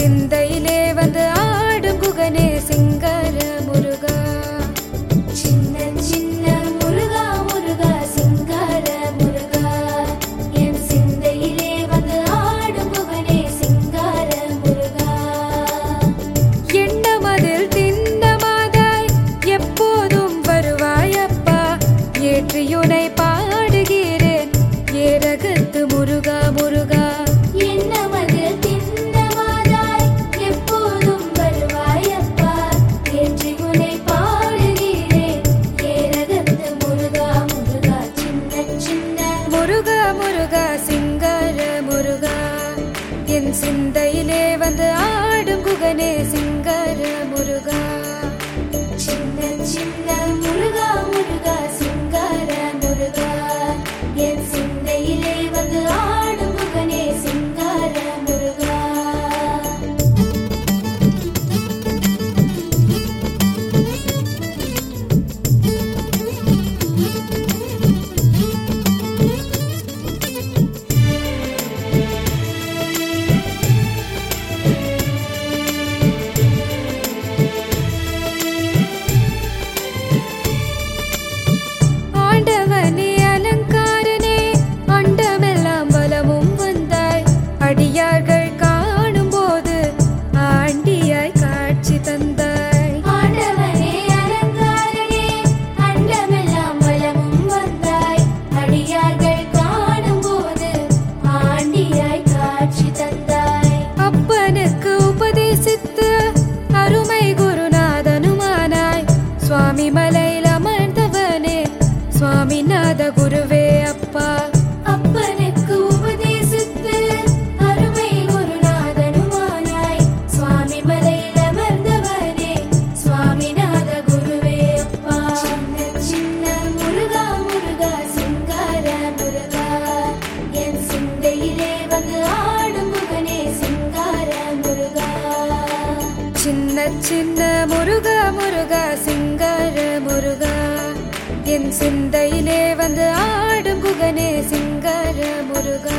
சிந்தையிலே வந்து ஆடும் குகனே சிங்கர முருகா சின்ன சின்ன முருகா முருகா சிங்கார முருகா என் சிந்தையிலே வந்து ஆடும் புகனே சிங்கார முருகா எண்ணமதில் திண்ணமாதாய் எப்போதும் வருவாயப்பா ஏற்றியுனை பாடுகிறேன் ஏரகத்து முருகா முருகா என்னமது திண்ணமாதாய் எப்போதும் வருவாயப்பா என்று உன்னை பாடுகிறேன் ஏரகத்து முருகா முருகா சின்ன சின்ன முருகா முருகா சிங்கர முருகா என் சிந்தையிலே வந்து ஆடும் குகனே சிங்கர முருகா சின்ன சின்ன முருகா முருகா சிங்கார முருகா என் சிந்தையிலே வந்து ஆடும் முகனே சிங்கார முருகா ஆண்டவனே அலங்காரனே அண்டமெல்லாம் பலமும் வந்தாய் அடியார்கள் காணும் போது ஆண்டியாய் காட்சி தந்தாய் ஆண்டவனே அலங்காரனே அண்டமெல்லாம் வலமும் வந்தாய் அடியார்கள் காணும்போது ஆண்டியாய் காட்சி தந்தாய் அப்பனுக்கு உபதேசித்து அருமை குருநாதனுமானாய் சுவாமி மலையில் அமர்ந்தவனே சுவாமிநாத குருவே அப்பா அப்பனுக்கு உபதேசித்து அருமை குருநாதனுமானாய் சுவாமி மலையில் அமர்ந்தவனே சுவாமிநாத குருவே அப்பா சின்ன சின்ன முருகா முருகா சிங்கார முருகா என் சிந்தையிலே வந்து ஆடும் முகனே சிங்கார முருகா சின்ன சின்ன முருகா முருகா சிங்கர முருகா என் சிந்தையிலே வந்து ஆடும் குகனே சிங்கர முருகா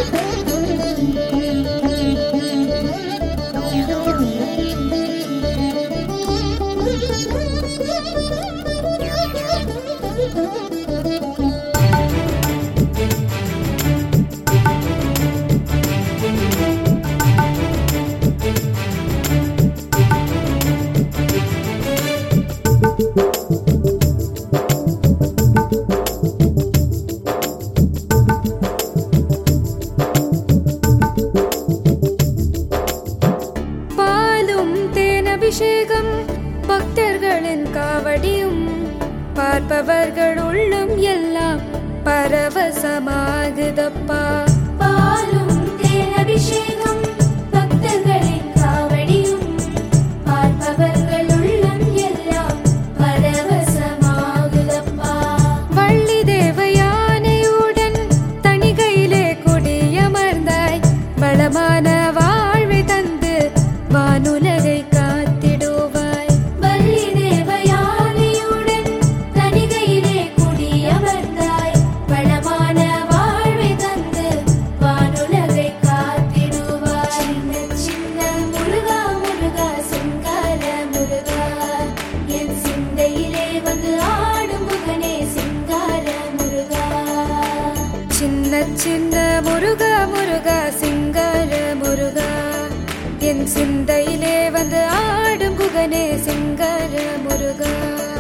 பாலும் தேனபிஷேகம் பக்தர்களின் காவடியும் பார்ப்பவர்கள் உள்ளம் எல்லாம் பரவசமாகுதப்பா பாலும் தேனபிஷேகம் பக்தர்களின் காவடியும் பார்ப்பவர்கள் உள்ளம் எல்லாம் பரவசமாகுதப்பா வள்ளி தேவயானையுடன் தணிகையிலே குடியமர்ந்தாய் வளமான வாழ்வை தந்து வானுலகை காத்திடுவாய் வள்ளி தேவயானையுடன் தணிகையிலே குடியமர்ந்தாய் வளமான வாழ்வை தந்து வானுலகை காத்திடுவாய் சின்ன சின்ன முருகா முருகா சிங்கார முருகா என் சிந்தையிலே வந்து ஆடும் முகனே சிங்கார முருகா சின்ன சின்ன முருகா முருகா சிங்கர முருகா என் சிந்தையிலே வந்து ஆடும் குகனே சிங்கர முருகா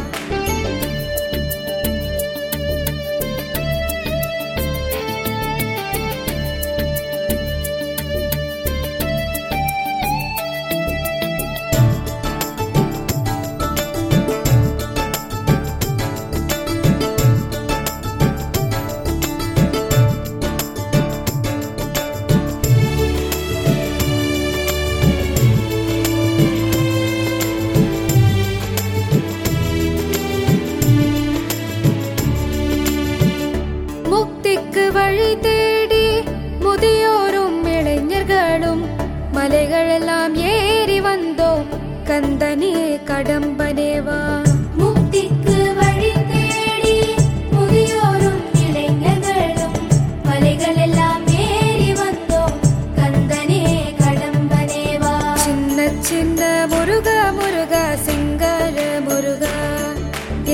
முக்திக்கு வழி தேடி முதியோரும் இளைஞர்களும் மலைகளெல்லாம் ஏறி வந்தோம் கந்தனே கடம்பனேவா முக்திக்கு வழி தேடி முதியோரும் இளைஞர்களும் மலைகளெல்லாம் ஏறி வந்தோம் கந்தனே கடம்பனேவா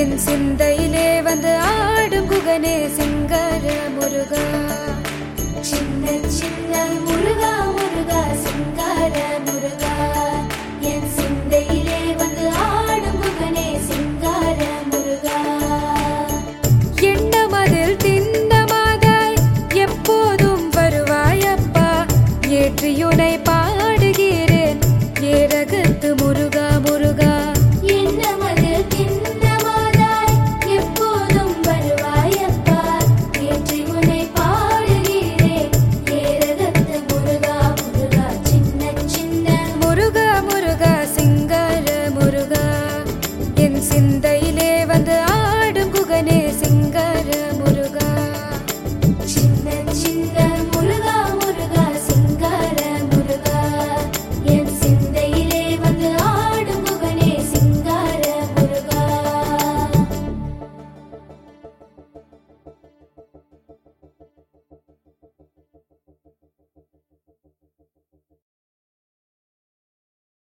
என் சிந்தையிலே வந்து ஆடும் குகனே சிங்கர முருகா சின்ன சின்ன முருகா முருகா சிங்கார முருகா என் சிந்தையிலே வந்து ஆடும் முகனே சிங்கார முருகா எண்ணமதில் திண்ணமாதாய் எப்போதும் வருவாயப்பா ஏற்றியுனை பாடுகிறேன் ஏரகத்து முருகா முருகா எண்ணமதில் திண்ணமாதாய் எப்போதும் வருவாயப்பா ஏற்றி உன்னை பாடுகிறேன் ஏரகத்து முருகா முருகா சின்ன சின்ன முருகா முருகா சிங்கார முருகா என் சிந்தை